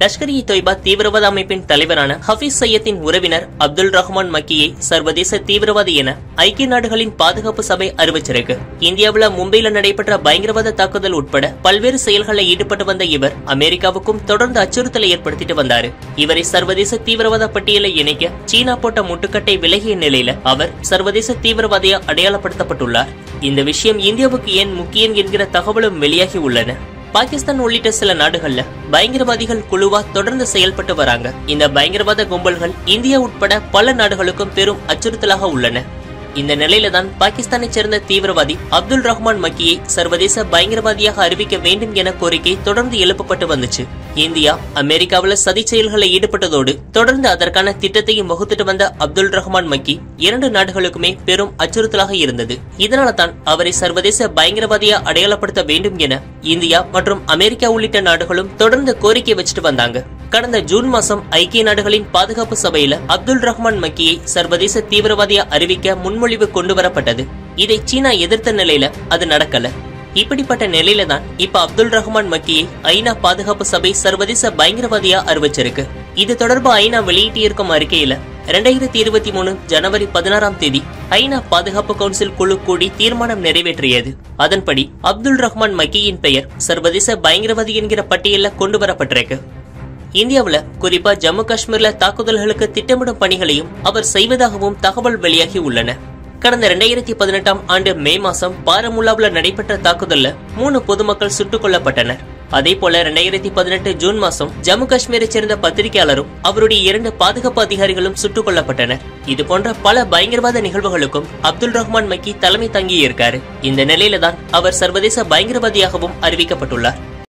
லஷ்கர் இ தொய்பா தீவிரவாத அமைப்பின் தலைவரான ஹபீஸ் சையத்தின் உறவினர் அப்துல் ரஹ்மான் மக்கியை சர்வதேச தீவிரவாதி என ஐக்கிய நாடுகளின் பாதுகாப்பு சபை அறிவிச்சிருக்கு இந்தியாவுல மும்பையில நடைபெற்ற பயங்கரவாத தாக்குதல் உட்பட பல்வேறு செயல்களில் ஈடுபட்டு வந்த இவர் அமெரிக்காவுக்கும் தொடர்ந்து அச்சுறுத்தலை ஏற்படுத்திட்டு வந்தாரு இவரை சர்வதேச தீவிரவாத பட்டியலை இணைக்க சீனா போட்ட முட்டுக்கட்டை விலகிய நிலையில அவர் சர்வதேச தீவிரவாதியா அடையாளப்படுத்தப்பட்டுள்ளார் இந்த விஷயம் இந்தியாவுக்கு ஏன் முக்கியம் என்கிற தகவலும் வெளியாகி உள்ளன பாகிஸ்தான் உள்ளிட்ட சில நாடுகள்ல பயங்கரவாதிகள் குழுவா தொடர்ந்து செயல்பட்டு வராங்க இந்த பயங்கரவாத கும்பல்கள் இந்தியா உட்பட பல நாடுகளுக்கும் பெரும் அச்சுறுத்தலாக உள்ளன இந்த நிலையில தான் பாகிஸ்தானைச் சேர்ந்த தீவிரவாதி அப்துல் ரஹ்மான் மக்கியை சர்வதேச பயங்கரவாதியாக அறிவிக்க வேண்டும் என கோரிக்கை தொடர்ந்து எழுப்பப்பட்டு வந்துச்சு இந்தியா அமெரிக்காவில் சதி செயல்களில் ஈடுபட்டதோடு தொடர்ந்து அதற்கான திட்டத்தையும் வகுத்துட்டு வந்த அப்துல் ரஹ்மான் மக்கி இரண்டு நாடுகளுக்குமே பெரும் அச்சுறுத்தலாக இருந்தது இதனால தான் அவரை சர்வதேச பயங்கரவாதியா அடையாளப்படுத்த வேண்டும் என இந்தியா மற்றும் அமெரிக்கா உள்ளிட்ட நாடுகளும் தொடர்ந்து கோரிக்கை வச்சுட்டு வந்தாங்க கடந்த ஜூன் மாசம் ஐக்கிய நாடுகளின் பாதுகாப்பு சபையில அப்துல் ரஹ்மான் மக்கியை சர்வதேச தீவிரவாதியா அறிவிக்க முன்மொழிவு கொண்டு வரப்பட்டது இதை சீனா எதிர்த்த நிலையில அது நடக்கல இப்படிப்பட்ட நிலையில தான் இப்ப அப்துல் ரஹ்மான் மக்கியை ஐநா பாதுகாப்பு சபை சர்வதேச பயங்கரவாதியா அறிவிச்சிருக்கு இது தொடர்பா ஐநா வெளியிட்டிருக்கும் அறிக்கையில இரண்டாயிரத்தி இருபத்தி மூணு ஜனவரி பதினாறாம் தேதி ஐநா பாதுகாப்பு கவுன்சில் குழு கூடி தீர்மானம் நிறைவேற்றியது அதன்படி அப்துல் ரஹ்மான் மக்கியின் பெயர் சர்வதேச பயங்கரவாதி என்கிற பட்டியலில் கொண்டு வரப்பட்டிருக்கு இந்தியாவுல குறிப்பா ஜம்மு காஷ்மீர்ல தாக்குதல்களுக்கு திட்டமிடும் பணிகளையும் அவர் செய்வதாகவும் தகவல் வெளியாகி உள்ளன கடந்த இரண்டாயிரத்தி பதினெட்டாம் ஆண்டு மே மாசம் பாரமுல்லாவுல நடைபெற்ற தாக்குதல்ல மூணு பொதுமக்கள் சுட்டுக் கொல்லப்பட்டனர் அதே போல இரண்டாயிரத்தி பதினெட்டு ஜூன் மாசம் ஜம்மு காஷ்மீரைச் சேர்ந்த பத்திரிகையாளரும் அவருடைய இரண்டு பாதுகாப்பு அதிகாரிகளும் சுட்டுக் கொல்லப்பட்டனர் இது போன்ற பல பயங்கரவாத நிகழ்வுகளுக்கும் அப்துல் ரஹ்மான் மக்கி தலைமை தங்கியிருக்காரு இந்த நிலையில தான் அவர் சர்வதேச பயங்கரவாதியாகவும் அறிவிக்கப்பட்டுள்ளார்